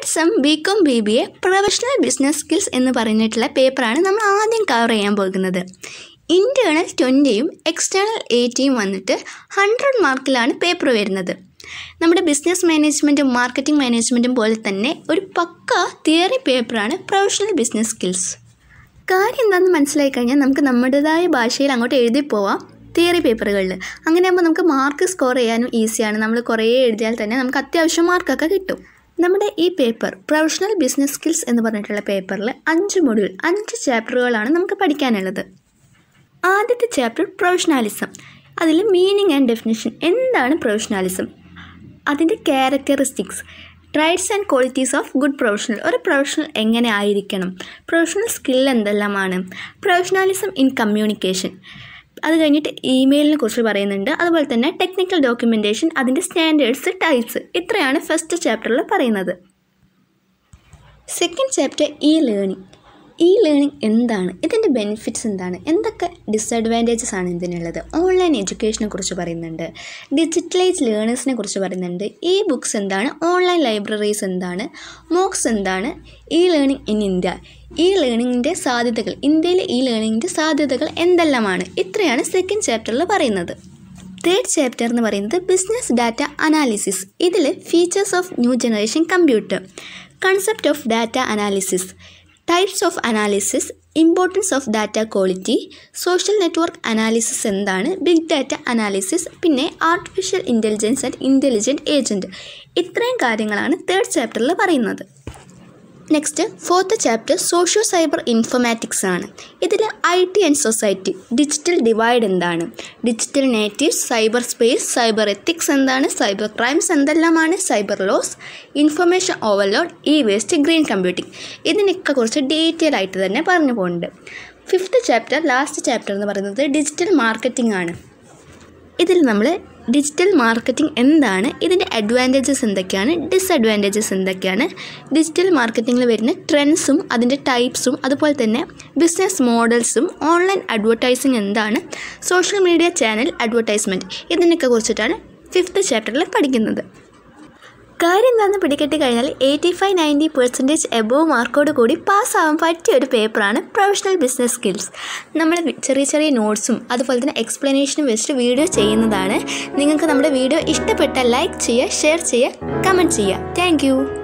third sem B com B B A professional business skills എന്ന് പറഞ്ഞിട്ടുള്ള പേപ്പറാണ് നമ്മൾ ആദ്യം കവർ ചെയ്യാൻ പോകുന്നത് ഇൻറ്റേർണൽ ട്വൻറ്റിയും എക്സ്റ്റേണൽ എയ്റ്റിയും വന്നിട്ട് ഹൺഡ്രഡ് മാർക്കിലാണ് പേപ്പർ വരുന്നത് നമ്മുടെ ബിസിനസ് മാനേജ്മെൻറ്റും മാർക്കറ്റിംഗ് മാനേജ്മെൻറ്റും പോലെ തന്നെ ഒരു പക്ക തിയറി പേപ്പറാണ് പ്രൊഫഷണൽ ബിസിനസ് സ്കിൽസ് കാര്യം എന്താണെന്ന് മനസ്സിലായി കഴിഞ്ഞാൽ നമുക്ക് നമ്മുടേതായ ഭാഷയിൽ അങ്ങോട്ട് എഴുതി പോവാം തിയറി പേപ്പറുകളിൽ അങ്ങനെ ആകുമ്പോൾ നമുക്ക് മാർക്ക് സ്കോർ ചെയ്യാനും ഈസിയാണ് നമ്മൾ കുറേ എഴുതിയാൽ തന്നെ നമുക്ക് അത്യാവശ്യം മാർക്കൊക്കെ കിട്ടും നമ്മുടെ ഈ പേപ്പർ പ്രൊഫഷണൽ ബിസിനസ് സ്കിൽസ് എന്ന് പറഞ്ഞിട്ടുള്ള പേപ്പറിൽ അഞ്ച് മൊഡ്യൂൾ അഞ്ച് ചാപ്റ്ററുകളാണ് നമുക്ക് പഠിക്കാനുള്ളത് ആദ്യത്തെ ചാപ്റ്റർ പ്രൊഫഷണാലിസം അതിൽ മീനിങ് ആൻഡ് ഡെഫിനിഷൻ എന്താണ് പ്രൊഫഷണാലിസം അതിൻ്റെ characteristics traits and qualities of good professional ഒരു പ്രൊഫഷണൽ എങ്ങനെ ആയിരിക്കണം പ്രൊഫഷണൽ സ്കിൽ എന്തെല്ലാമാണ് പ്രൊഫഷണാലിസം ഇൻ കമ്മ്യൂണിക്കേഷൻ അത് കഴിഞ്ഞിട്ട് ഇമെയിലിനെ കുറിച്ച് പറയുന്നുണ്ട് അതുപോലെ തന്നെ ടെക്നിക്കൽ ഡോക്യുമെൻറ്റേഷൻ അതിൻ്റെ സ്റ്റാൻഡേർഡ്സ് ടൈപ്സ് ഇത്രയാണ് ഫസ്റ്റ് ചാപ്റ്ററിൽ പറയുന്നത് second chapter e learning e learning എന്താണ് ഇതിൻ്റെ ബെനിഫിറ്റ്സ് എന്താണ് എന്തൊക്കെ ഡിസഡ്വാൻറ്റേജസ് ആണ് ഇതിനുള്ളത് ഓൺലൈൻ എഡ്യൂക്കേഷനെ കുറിച്ച് പറയുന്നുണ്ട് ഡിജിറ്റലൈസ് ലേണേഴ്സിനെ കുറിച്ച് പറയുന്നുണ്ട് ഇ ബുക്സ് എന്താണ് ഓൺലൈൻ ലൈബ്രറീസ് എന്താണ് മോക്സ് എന്താണ് e learning in India e ലേണിങ്ങിൻ്റെ സാധ്യതകൾ ഇന്ത്യയിലെ ഇ ലേണിങ്ങിൻ്റെ സാധ്യതകൾ എന്തെല്ലാമാണ് ഇത്രയാണ് സെക്കൻഡ് ചാപ്റ്ററിൽ പറയുന്നത് തേർഡ് ചാപ്റ്റർ എന്ന് പറയുന്നത് ബിസിനസ് ഡാറ്റ അനാലിസിസ് ഇതിൽ features of new generation computer concept of data analysis types of analysis importance of data quality social network analysis എന്താണ് ബിഗ് ഡാറ്റ അനാലിസിസ് പിന്നെ artificial intelligence and intelligent agent ഇത്രയും കാര്യങ്ങളാണ് third chapter പറയുന്നത് next fourth chapter socio cyber informatics ആണ് ഇതിൽ I T and society digital divide എന്താണ് digital natives cyber space cyber ethics എന്താണ് cyber crimes എന്തെല്ലാമാണ് cyber laws information overload e waste green computing ഇതിനൊക്കെ കുറിച്ച് ഡീറ്റെയിൽ ആയിട്ട് തന്നെ പറഞ്ഞു പോകുന്നുണ്ട് ഫിഫ്ത്ത് ചാപ്റ്റർ ലാസ്റ്റ് ചാപ്റ്റർ എന്ന് പറയുന്നത് ഡിജിറ്റൽ മാർക്കറ്റിംഗ് ആണ് ഇതിൽ നമ്മൾ ഡിജിറ്റൽ മാർക്കറ്റിംഗ് എന്താണ് ഇതിൻ്റെ അഡ്വാൻറ്റേജസ് എന്തൊക്കെയാണ് ഡിസഡ്വാൻറ്റേജസ് എന്തൊക്കെയാണ് ഡിജിറ്റൽ മാർക്കറ്റിങ്ങിൽ വരുന്ന ട്രെൻഡ്സും അതിൻ്റെ ടൈപ്സും അതുപോലെ തന്നെ ബിസിനസ് മോഡൽസും ഓൺലൈൻ അഡ്വർടൈസിങ് എന്താണ് സോഷ്യൽ മീഡിയ ചാനൽ അഡ്വർടൈസ്മെൻറ്റ് ഇതിനൊക്കെ കുറിച്ചിട്ടാണ് ഫിഫ്ത്ത് ചാപ്റ്ററിൽ പഠിക്കുന്നത് കാര്യം എന്താണെന്ന് പിടികെട്ടി കഴിഞ്ഞാൽ eighty five ninety percentage above മാർക്കോട് കൂടി പാസ്സാവാൻ പറ്റിയ ഒരു പേപ്പറാണ് പ്രൊഫഷണൽ ബിസിനസ് സ്കിൽസ് നമ്മൾ ചെറിയ ചെറിയ നോട്ട്സും അതുപോലെ തന്നെ എക്സ്പ്ലനേഷനും വെച്ചിട്ട് വീഡിയോ ചെയ്യുന്നതാണ് നിങ്ങൾക്ക് നമ്മുടെ വീഡിയോ ഇഷ്ടപ്പെട്ടാൽ ലൈക്ക് ചെയ്യുക ഷെയർ ചെയ്യുക കമൻറ്റ് ചെയ്യുക താങ്ക്